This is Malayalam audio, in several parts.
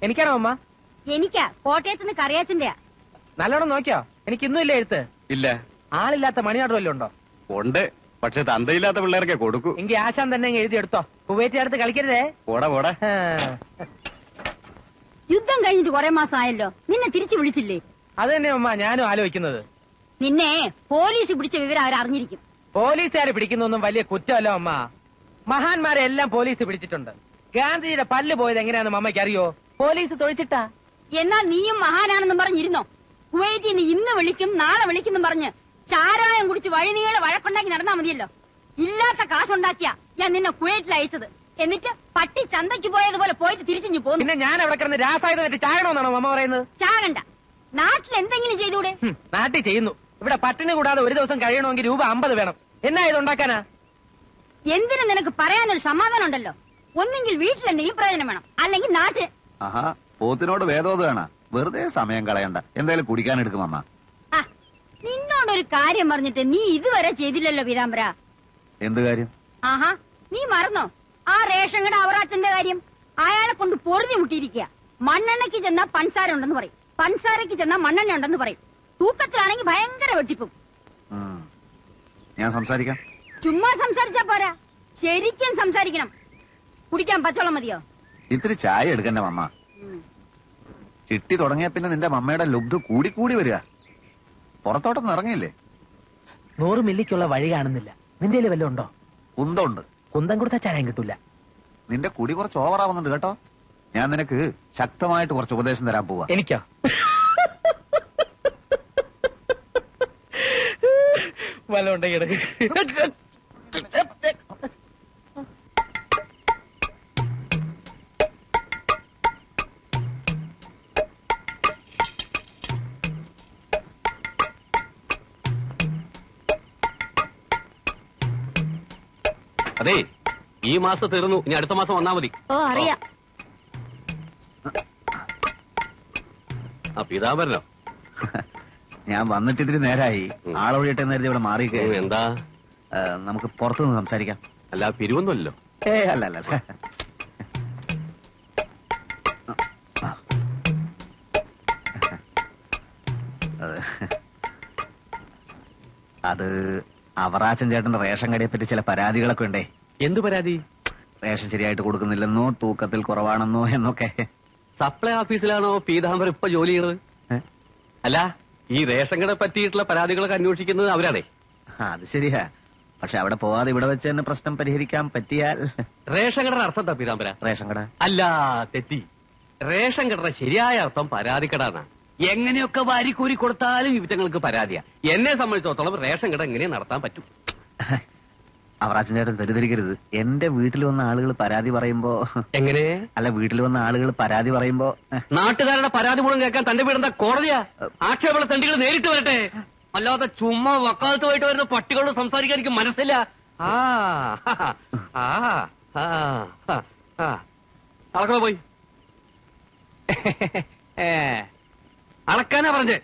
എനിക്കാണോ അമ്മ എനിക്കാ കോട്ടയത്ത് നിന്ന് കറിയാച്ചന്റെയാ നല്ലോണം നോക്കിയോ എനിക്ക് ഇന്നും ഇല്ല എഴുത്ത് ഇല്ല ആളില്ലാത്ത മണിയാട്ടം വല്ലതും ഉണ്ടോ ഉണ്ട് പക്ഷെ തന്തയില്ലാത്ത പിള്ളേർക്കെ കൊടുക്കൂ എങ്കിൽ ആശാൻ തന്നെ അങ്ങ് എഴുതി എടുത്തോ കുവൈറ്റ് അടുത്ത് കളിക്കരുതേ പോടാ പോടാ ആ. യുദ്ധം കഴിഞ്ഞിട്ട് കുറെ മാസം ആയല്ലോ നിന്നെ തിരിച്ചു വിളിച്ചില്ലേ അത് തന്നെ അമ്മ ഞാനും ആലോചിക്കുന്നത് നിന്നെ പോലീസ് പിടിച്ച വിവരം അവർ അറിഞ്ഞിരിക്കും പോലീസുകാരെ പിടിക്കുന്നൊന്നും വലിയ കുറ്റമല്ല അമ്മ മഹാന്മാരെ എല്ലാം പോലീസ് പിടിച്ചിട്ടുണ്ട് ഗാന്ധിജിയുടെ പല്ല് പോയത് എങ്ങനെയാണെന്ന് അമ്മയ്ക്ക് അറിയോ പോലീസ് തൊഴിച്ചിട്ടാ എന്നാൽ നീയും മഹാനാണെന്നും പറഞ്ഞിരുന്നോ കുവൈറ്റിൽ നിന്ന് ഇന്ന് വിളിക്കും നാളെ വിളിക്കും പറഞ്ഞ് ചാരായം കുടിച്ച് വഴിനീളെ വഴക്കുണ്ടാക്കി നടന്നാ മതിയല്ലോ ഇല്ലാത്ത കാശുണ്ടാക്കിയാ ഞാൻ നിന്നെ കുവൈറ്റിൽ അയച്ചത് എന്നിട്ട് പട്ടി ചന്തയ്ക്ക് പോയതുപോലെ പോയിട്ട് തിരിച്ചു പോന്നു പിന്നെ ഞാൻ അവിടെ കിടന്ന് രാസായുധം വെച്ച് ചാകണമെന്നാണോ അമ്മ പറയുന്നത് ചാകണ്ട നാട്ടിൽ എന്തെങ്കിലും ചെയ്തൂടെ ഹും, നാട്ടിൽ ചെയ്യുന്നു ഇവിടെ പട്ടിണി കൂടാതെ ഒരു ദിവസം കഴിയണമെങ്കിൽ രൂപ അമ്പത് വേണം എന്നാ ഇത് ഉണ്ടാക്കാനാ എന്തിനു നിനക്ക് പറയാനൊരു സമാധാനം ഉണ്ടല്ലോ ഒന്നെങ്കിൽ വീട്ടിൽ എന്തെങ്കിലും പ്രയോജനം വേണം അല്ലെങ്കിൽ നാട്ടിൽ ആഹാ പോത്തിനോട് വേദോദാണ് വെറുതെ സമയം കളയണ്ട എന്തായാലും കുടിക്കാൻ എടുക്കും അമ്മ ആ നിന്നോടൊരു കാര്യം പറഞ്ഞിട്ട് നീ ഇതുവരെ ചെയ്തില്ലല്ലോ പീതാംബര എന്ത് കാര്യം ആഹാ നീ മറന്നോ ആ റേഷൻ കട അവറാച്ചന്റെ കാര്യം അയാളെ കൊണ്ട് പൊറുതി മുട്ടിയിരിക്കുക മണ്ണെണ്ണയ്ക്ക് ചെന്നാ പൻസാര ഉണ്ടെന്ന് പറയും പൻസാരയ്ക്ക് ചെന്നാ മണ്ണെണ്ണ ഉണ്ടെന്ന് പറയും തൂക്കത്തിലാണെങ്കിൽ ഭയങ്കര വെട്ടിപ്പും ഉം. ഞാൻ സംസാരിക്കാം ചുമ്മാ സംസാരിച്ചാ പോരാ ശരിക്കും സംസാരിക്കണം കുടിക്കാൻ പച്ചവെള്ളം മതിയോ ഇത്തിരി ചായ എടുക്കണ്ട മമ്മ ഉം. ചിട്ടി തുടങ്ങിയ പിന്നെ നിന്റെ മമ്മയുടെ ലുബ്ധ കൂടി കൂടി വരിക പുറത്തോട്ടൊന്നും ഇറങ്ങിയില്ലേ നൂറ് മില്ലിക്കുള്ള വഴി കാണുന്നില്ല നിന്റെ കയ്യില് വല്ലതും ഉണ്ടോ കുന്തമുണ്ട് കുന്തം കൊടുത്താൽ ചാരായം കിട്ടൂല നിന്റെ കുടി കുറച്ച് ഓവറാവുന്നുണ്ട് കേട്ടോ ഞാൻ നിനക്ക് ശക്തമായിട്ട് കുറച്ച് ഉപദേശം തരാൻ പോവാ എനിക്കോ വല്ല ഉണ്ടെങ്കിൽ അതെ ഈ മാസം തീർന്നു ഇനി അടുത്ത മാസം വന്നാ മതി ഓ അറിയാം ആ പീതാംബരനോ ഞാൻ വന്നിട്ട് ഇതിരി നേരായി ഉം. ആളൊഴിയട്ടെ നേരത്തെ ഇവിടെ മാറിയൊക്കെ ഉം, എന്താ നമുക്ക് പുറത്തുനിന്ന് സംസാരിക്കാം അല്ല പിരിവൊന്നുമല്ലോ ഏ അല്ല അല്ല അല്ല അത് അത് അവറാച്ചൻ ചേട്ടന്റെ റേഷൻ കടയെ പറ്റി ചില പരാതികളൊക്കെ ഉണ്ടേ എന്ത് പരാതി റേഷൻ ശരിയായിട്ട് കൊടുക്കുന്നില്ലെന്നോ തൂക്കത്തിൽ കുറവാണെന്നോ എന്നൊക്കെ സപ്ലൈ ഓഫീസിലാണോ പീതാംബരം ഇപ്പൊ ജോലി ചെയ്യണത് ഏ? അല്ല ഈ റേഷൻ കട പറ്റിയിട്ടുള്ള പരാതികളൊക്കെ അന്വേഷിക്കുന്നത് അവരാണേ ആ, അത് ശരിയാ പക്ഷെ അവിടെ പോവാതെ ഇവിടെ വെച്ച് തന്നെ പ്രശ്നം പരിഹരിക്കാൻ പറ്റിയാൽ റേഷൻ കടയുടെ അർത്ഥം എന്താ പീതാംബര റേഷൻ കട അല്ല തെറ്റി റേഷൻ കടയുടെ ശരിയായ അർത്ഥം പരാതിക്കട എന്നാണ് എങ്ങനെയൊക്കെ വാരിക്കൂരി കൊടുത്താലും ഇവറ്റങ്ങൾക്ക് പരാതിയാ എന്നെ സംബന്ധിച്ചിടത്തോളം റേഷൻ കട എങ്ങനെ നടത്താൻ പറ്റും അവറാച്ചൻ ചേട്ടൻ തെറ്റിദ്ധരിക്കരുത് എന്റെ വീട്ടിൽ വന്ന ആളുകൾ പരാതി പറയുമ്പോ എങ്ങനെ അല്ല വീട്ടിൽ വന്ന ആളുകൾ പരാതി പറയുമ്പോ ഏ, നാട്ടുകാരുടെ പരാതി മുഴുവൻ കേൾക്കാൻ തന്റെ വീടെന്താ കോടതിയാ ആക്ഷേപമുള്ള തണ്ടികൾ നേരിട്ട് വരട്ടെ അല്ലാതെ ചുമ്മാ വക്കാലത്തുമായിട്ട് വരുന്ന പട്ടികളോട് സംസാരിക്കാൻ എനിക്ക് മനസ്സില്ല ആ ആ ആ ആ, ആ അളക്കണ പോയി ഏ, അളക്കാനാ പറഞ്ഞേ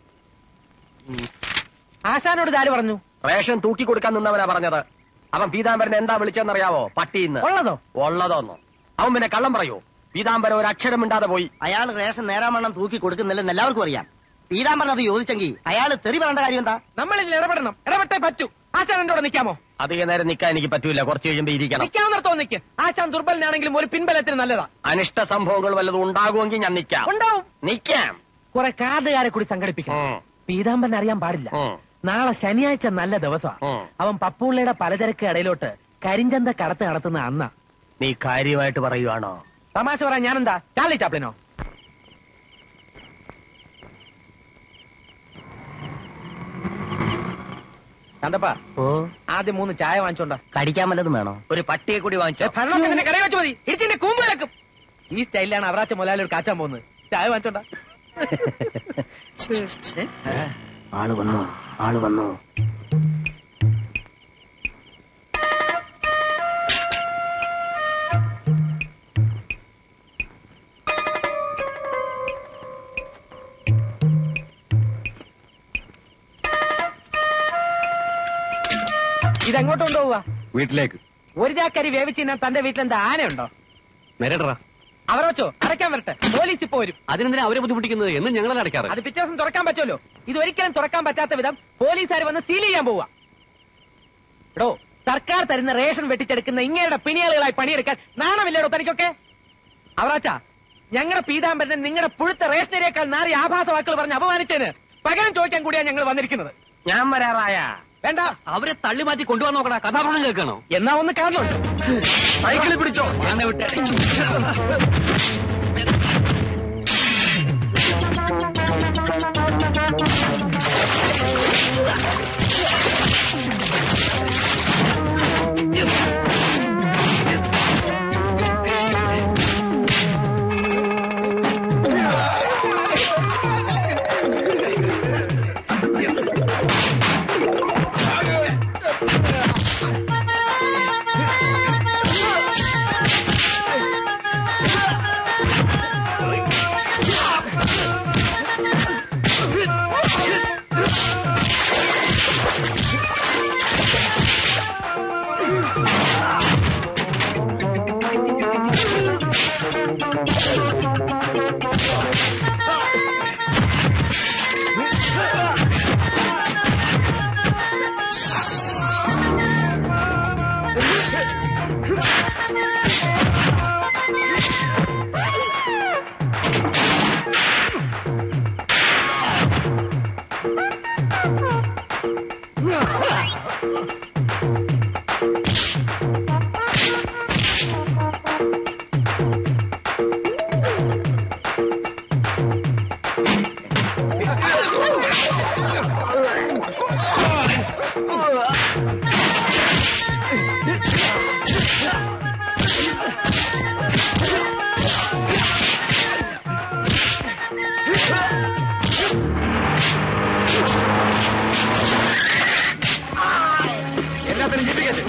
ആശാനോട് ഇതാര് പറഞ്ഞു റേഷൻ തൂക്കി കൊടുക്കാൻ നിന്നവനാ പറഞ്ഞത് അവൻ പീതാംബരൻ എന്താ വിളിച്ചെന്നറിയാവോ പട്ടിന്ന് ഉള്ളതോ ഉള്ളതോന്നോ അവൻ പിന്നെ കള്ളം പറയൂ പീതാംബരൻ ഒരു അക്ഷരം മിണ്ടാതെ പോയി അയാൾ റേഷൻ നേരാമണ്ണം തൂക്കി കൊടുക്കുന്നില്ലെന്ന് എല്ലാവർക്കും അറിയാം പീതാംബരൻ അത് ചോദിച്ചെങ്കിൽ അയാൾ തെറി പറയേണ്ട കാര്യം എന്താ നമ്മൾ ഇതിൽ ഇടപെടണം ഇടപെട്ടേ പറ്റൂ ആശാൻ എന്റെ കൂടെ നിൽക്കാമോ അധിക നേരം നിൽക്കാൻ എനിക്ക് പറ്റൂല കുറച്ച് കഴിയുമ്പോ ഇരിക്കണം നിൽക്കാവുന്നിടത്തോ നിൽക്ക് ആശാൻ ദുർബലനാണെങ്കിലും ഒരു പിൻബലത്തിന് നല്ലതാ അനിഷ്ട സംഭവങ്ങൾ വല്ലതും ഉണ്ടാകുമെങ്കിൽ ഞാൻ നിൽക്കാം ഉണ്ടാവും നിൽക്കാം കുറെ കാർഡുകാരെ കൂടി സംഘടിപ്പിക്കണം ഉം. പീതാംബരൻ അറിയാൻ പാടില്ല ഉം. നാളെ ശനിയാഴ്ച നല്ല ദിവസമാണ് ഉം. അവൻ പപ്പുള്ളിയുടെ പലചരക്ക് കടയിലോട്ട് കരിഞ്ചന്ത കടത്ത് നടത്തുന്ന അന്ന നീ കാര്യമായിട്ട് പറയുവാണോ തമാശ പറയാൻ ഞാനെന്താ ചാർലി ചാപ്ലിനോ കണ്ടപ്പാ ഓ ആദ്യം മൂന്ന് ചായ വാങ്ങിച്ചോണ്ട കടിക്കാൻ വല്ലതും വേണോ ഒരു പട്ടിയെ കൂടി വാങ്ങിച്ചോ ഭരണമൊക്കെ നിന്നെ കടയിൽ വെച്ച് മതി ഇടിച്ചിന്റെ കൂമ്പ് കിടക്കും ഈ സ്റ്റൈലിലാണ് അവറാച്ച മുതലാളി കാച്ചാൻ പോകുന്നത് ചായ വാങ്ങിച്ചോണ്ട ആള് വന്നു ആള് വന്നു ഇതെങ്ങോട്ട് കൊണ്ടുപോവാ വീട്ടിലേക്ക് ഒരു ചാക്കരി വേവിച്ച് തിന്നാൻ തന്റെ വീട്ടിൽ എന്താ ആനയുണ്ടോ നേരിടറാ അവരോച്ചോ അടയ്ക്കാൻ വരട്ടെ പോലീസ് ഇപ്പൊ വരും അതിനെന്തിനാ അവരെ ബുദ്ധിമുട്ടിക്കുന്നത് എന്നും ഞങ്ങളെ അടയ്ക്കാറ് അത് പിറ്റേ ദിവസം തുറക്കാൻ പറ്റുമല്ലോ ഇത് ഒരിക്കലും തുറക്കാൻ പറ്റാത്ത വിധം പോലീസുകാർ വന്ന് സീൽ ചെയ്യാൻ പോവാ എടോ സർക്കാർ തരുന്ന റേഷൻ വെട്ടിച്ചെടുക്കുന്ന ഇങ്ങയുടെ പിണിയാളുകളായി പണിയെടുക്കാൻ നാണമില്ലേടോ തനിക്കൊക്കെ അവറാച്ച ഞങ്ങളുടെ പീതാംബരനെ നിങ്ങളുടെ പുഴുത്ത റേഷനരിയേക്കാൾ നാറി ആഭാസ വാക്കുകൾ പറഞ്ഞ് അപമാനിച്ചതിന് പകരം ചോദിക്കാൻ കൂടിയാണ് ഞങ്ങൾ വന്നിരിക്കുന്നത് ഞാൻ വരാറായ വേണ്ട അവരെ തള്ളി മാറ്റി കൊണ്ടുവന്ന് നോക്കടാ കഥാപാത്രം കേൾക്കണോ എന്നാ ഒന്ന് കാണണം സൈക്കിളിൽ പിടിച്ചോ എല്ലാത്തിനും കിട്ടിക്കട്ടെ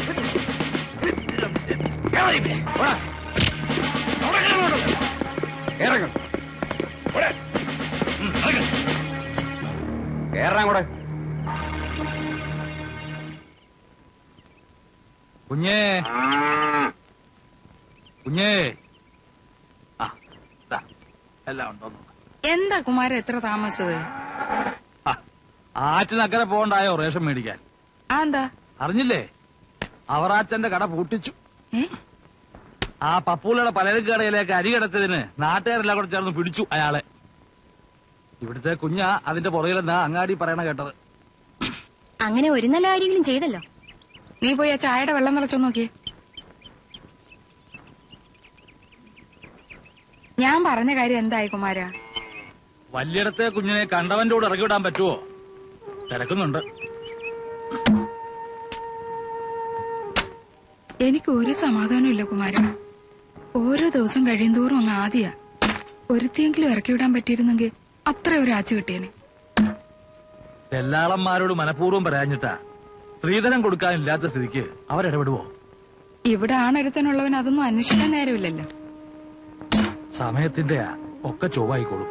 ഇറങ്ങും കേറാൻ കൂടെ കുഞ്ഞേ കുഞ്ഞേ ആ ദാ, എല്ലാം ഉണ്ടോ നോക്കാം. എന്താ കുമാരൻ എത്ര താമസത് ആ, ആറ്റിനക്കരെ പോകണ്ടായോ റേഷൻ മേടിക്കാൻ ആ എന്താ അറിഞ്ഞില്ലേ അവറാച്ചന്റെ കട പൂട്ടിച്ചു ഏ ആ പപ്പൂലയുടെ പലചരക്ക് കടയിലേക്ക് അരി കിടത്തതിന് നാട്ടുകാരെല്ലാം കൂടെ ചേർന്ന് പിടിച്ചു അയാളെ ഇവിടുത്തെ കുഞ്ഞ അതിന്റെ പുറകിലെന്നാ അങ്ങാടി പറയണ കേട്ടത് അങ്ങനെ ഒരു നല്ല കാര്യങ്ങളും ചെയ്തല്ലോ നീ പോയി ആ ചായയുടെ വെള്ളം നിറച്ചോ നോക്കിയേ ഞാൻ പറഞ്ഞ കാര്യം എന്തായി കുമാര വല്യടത്തെ കുഞ്ഞിനെ കണ്ടവന്റെ കൂടെ ഇറക്കി വിടാൻ പറ്റുമോ തിരക്കുന്നുണ്ട് എനിക്ക് ഒരു സമാധാനമില്ല കുമാര ഓരോ ദിവസം കഴിയുന്തോറും അങ്ങ് ആദ്യ ഒരുത്തിയെങ്കിലും ഇറക്കി വിടാൻ പറ്റിയിരുന്നെങ്കിൽ അത്ര ഒരു ആച്ചു കിട്ടിയേനെ ദല്ലാളന്മാരോട് മനഃപൂർവ്വം പറയാഞ്ഞിട്ടാ സ്ത്രീധനം കൊടുക്കാനില്ലാത്ത സ്ഥിതിക്ക് അവരിടപെടുവോ ഇവിടെ ആണൊരുത്തനുള്ളവൻ അതൊന്നും അന്വേഷിക്കാൻ നേരമില്ലല്ലോ സമയത്തിന്റെ ഒക്കെ ചൊവ്വായിക്കോളും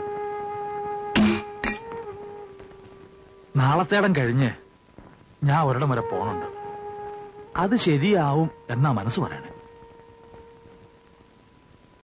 നാളത്തേടം കഴിഞ്ഞ് ഞാൻ ഒരിടം വരെ പോണുണ്ട് അത് ശരിയാവും എന്നാ മനസ്സ് പറയണേ